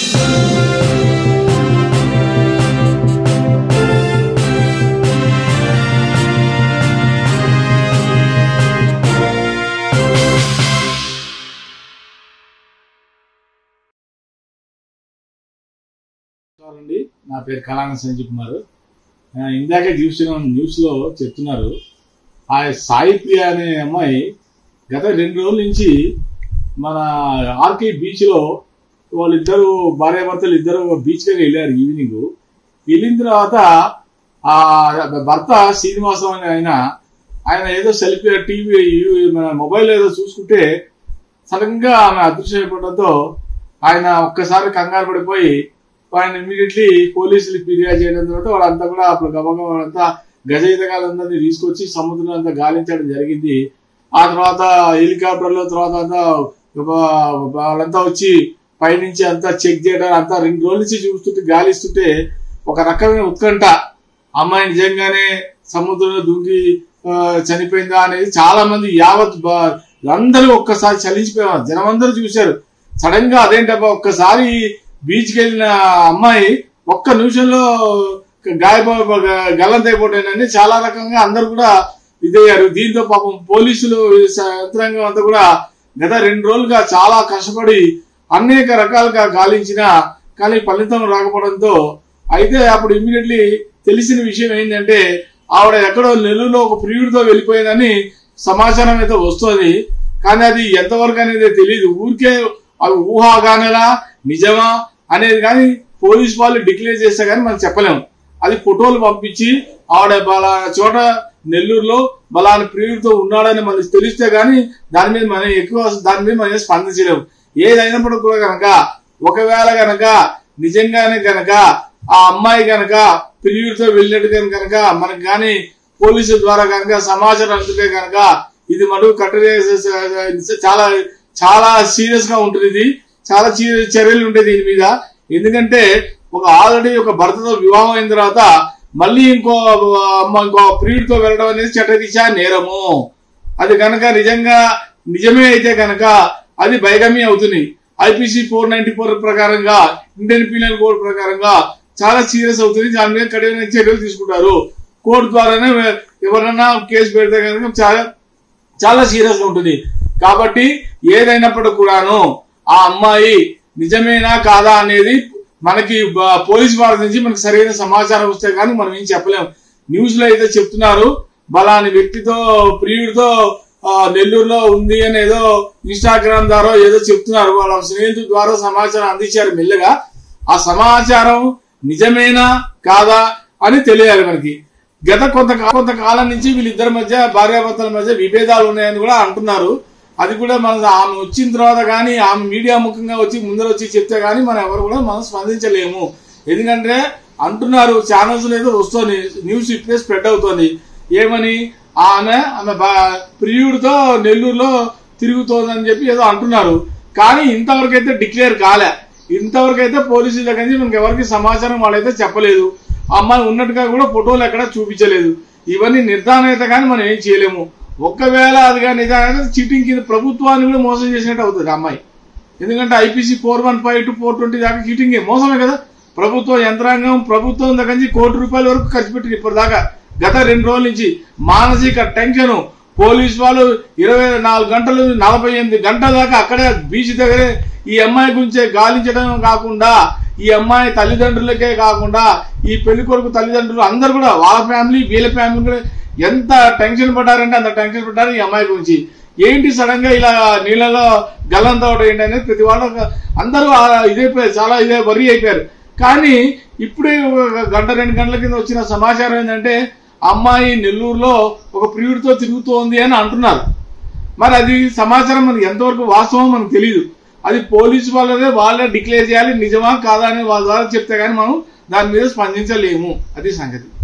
అండి నా పేరు కళాన సంజయ్ కుమార్ ఆ, ఇందాకే చూసిన న్యూస్ లో చెప్తున్నారు ఆ సాయి ప్రియ అనే అమ్మాయి గత రెండు రోజుల నుంచి మన ఆర్కే బీచ్ లో వాళ్ళిద్దరు భార్యాభర్తలు ఇద్దరు బీచ్ కి వెళ్ళారు ఈవినింగ్ వెళ్ళిన తర్వాత ఆ భర్త శ్రీనివాసం అనే ఆయన ఆయన ఏదో సెల్ఫీ టీవీ మన మొబైల్ ఏదో చూసుకుంటే సడన్ గా ఆమె అదృశ్యం అయిపోవడంతో ఆయన ఒక్కసారి కంగారు పడిపోయి ఆయన ఇమీడియట్లీ పోలీసులు ఫిర్యాదు చేయడం తర్వాత వాళ్ళంతా కూడా అప్పుడు గబగబా వాళ్ళంతా గజ ఈతగాళ్ళందరినీ తీసుకొచ్చి సముద్రం అంతా గాలించడం జరిగింది ఆ తర్వాత హెలికాప్టర్లో తర్వాత అంతా వా- వాళ్ళంతా వచ్చి పైనుంచి అంతా చెక్ చేయడం అంతా రెండు రోజుల నుంచి చూస్తుంటే గాలిస్తుంటే ఒక రకమైన ఉత్కంఠ అమ్మాయి నిజంగానే సముద్రంలో దూకి ఆ, చనిపోయిందా అనేది చాలా మంది యావత్ బ- అందరూ ఒక్కసారి చలించిపోయారు జనం అందరూ చూశారు సడన్ గా అదేంటబ్బా ఒక్కసారి బీచ్ కి వెళ్ళిన అమ్మాయి ఒక్క నిమిషంలో గాయప గల్లంతైపోతానని చాలా రకంగా అందరూ కూడా ఇదయ్యారు దీంతో పాపం పోలీసులు యంత్రాంగం అంతా కూడా గత రెండు రోజులుగా చాలా కష్టపడి అనేక రకాలుగా గాలించిన కానీ ఫలితం రాకపోవడంతో అయితే అప్పుడు ఇమ్మీడియట్లీ తెలిసిన విషయం ఏంటంటే ఆవిడ ఎక్కడో నెల్లూరులో ఒక ప్రియుడితో వెళ్ళిపోయిందని సమాచారం అయితే వస్తుంది కానీ అది ఎంతవరకు అనేది తెలియదు ఊరికే అవి ఊహాగానేలా నిజమా అనేది కానీ పోలీస్ వాళ్ళు డిక్లేర్ చేస్తే కానీ మనం చెప్పలేము అది ఫోటోలు పంపించి ఆవిడ బలా చోట నెల్లూరులో బలాని ప్రియుడితో ఉన్నాడని మనకి తెలిస్తే గానీ దాని మీద మనం ఎక్కువ దాని మీద మనం స్పందించలేము ఏదైనప్పుడు కూడా కనుక ఒకవేళ గనక నిజంగానే గనక ఆ అమ్మాయి గనక ప్రియుడితో వెళ్ళినట్టు కనుక మనకు కానీ పోలీసుల ద్వారా కనుక సమాచారం అందుతే కనుక ఇది మటుకు కట్టడి చాలా చాలా సీరియస్ గా ఉంటుంది ఇది చాలా చీ- చర్యలు ఉంటాయి దీని మీద ఎందుకంటే ఒక ఆల్రెడీ ఒక భర్తతో వివాహం అయిన తర్వాత మళ్ళీ ఇంకో అమ్మ ఇంకో ప్రియుడితో వెళ్ళడం అనేది చట్టరీత్యా నేరము అది కనుక నిజంగా నిజమే అయితే కనుక అది బైగమి అవుతుంది ఐపీసీ ఫోర్ నైన్టీ ఫోర్ ప్రకారంగా ఇండియన్ పీనల్ కోడ్ ప్రకారంగా చాలా సీరియస్ అవుతుంది దాని మీద కఠిన చర్యలు తీసుకుంటారు కోర్టు ద్వారానే ఎవరన్నా కేసు పెడితే కనుక చాలా చాలా సీరియస్ గా ఉంటుంది కాబట్టి ఏదైనప్పుడు కూడాను ఆ అమ్మాయి నిజమేనా కాదా అనేది మనకి బ- పోలీస్ వారి నుంచి మనకి సరైన సమాచారం వస్తే కానీ మనం ఏం చెప్పలేము న్యూస్ లో అయితే చెప్తున్నారు బలాని వ్యక్తితో ప్రియుడితో ఆ, నెల్లూరులో ఉంది అని ఏదో ఇన్స్టాగ్రామ్ ద్వారా ఏదో చెప్తున్నారు వాళ్ళ స్నేహితుల ద్వారా సమాచారం అందించారు మెల్లగా ఆ సమాచారం నిజమేనా కాదా అని తెలియాలి మనకి గత కొంత కొంతకాలం నుంచి వీళ్ళిద్దరి మధ్య భార్యాభర్తల మధ్య విభేదాలు ఉన్నాయని కూడా అంటున్నారు అది కూడా మన ఆమె వచ్చిన తర్వాత కానీ ఆమె మీడియా ముఖంగా వచ్చి ముందర వచ్చి చెప్తే కానీ మనం ఎవరు కూడా మనం స్పందించలేము ఎందుకంటే అంటున్నారు ఛానల్స్ ఏదో వస్తుంది న్యూస్ ఇప్పుడే స్ప్రెడ్ అవుతుంది ఏమని ఆమె ఆమె బా- ప్రియుడితో నెల్లూరులో తిరుగుతోందని చెప్పి ఏదో అంటున్నారు కానీ ఇంతవరకు అయితే డిక్లేర్ కాలే ఇంతవరకు అయితే పోలీసుల దగ్గర నుంచి మనకి ఎవరికి సమాచారం వాళ్ళైతే చెప్పలేదు ఆ అమ్మాయి ఉన్నట్టుగా కూడా ఫోటోలు ఎక్కడ చూపించలేదు ఇవన్నీ నిర్ధారణ అయితే కానీ మనం ఏం చేయలేము ఒకవేళ అది కానీ నిజంగా చీటింగ్ కింద ప్రభుత్వాన్ని కూడా మోసం చేసినట్టు అవుతుంది ఆ అమ్మాయి ఎందుకంటే IPC four one five to four twenty దాకా చీటింగ్ మోసమే కదా ప్రభుత్వ యంత్రాంగం ప్రభుత్వం దగ్గర నుంచి కోటి రూపాయల వరకు ఖర్చు పెట్టింది ఇప్పటిదాకా గత రెండు రోజుల నుంచి మానసిక టెన్షన్ పోలీస్ వాళ్ళు ఇరవై నాలుగు గంటలు నలభై ఎనిమిది గంటల దాకా అక్కడే బీచ్ దగ్గరే ఈ అమ్మాయి గురించే గాలించడం కాకుండా ఈ అమ్మాయి తల్లిదండ్రులకే కాకుండా ఈ పెళ్లి కొడుకు తల్లిదండ్రులు అందరు కూడా వాళ్ళ ఫ్యామిలీ వీళ్ళ ఫ్యామిలీ కూడా ఎంత టెన్షన్ పడ్డారంటే అంత టెన్షన్ పడ్డారు ఈ అమ్మాయి గురించి ఏంటి సడన్ గా ఇలా నీళ్ళలో గల్లంత అవడం ఏంటి అనేది ప్రతి వాళ్ళు అందరూ ఆ ఇదైపోయారు చాలా ఇదే వరి అయిపోయారు కానీ ఇప్పుడే ఒక గంట రెండు గంటల కింద వచ్చిన సమాచారం ఏంటంటే అమ్మాయి నెల్లూరులో ఒక ప్రియుడితో తిరుగుతోంది అని అంటున్నారు మరి అది సమాచారం మనకి ఎంతవరకు వాస్తవం మనకు తెలియదు అది పోలీసు వాళ్ళదే వాళ్ళే డిక్లేర్ చేయాలి నిజమా కాదా అని వాళ్ళ ద్వారా చెప్తే కానీ మనం దాని మీద స్పందించలేము అది సంగతి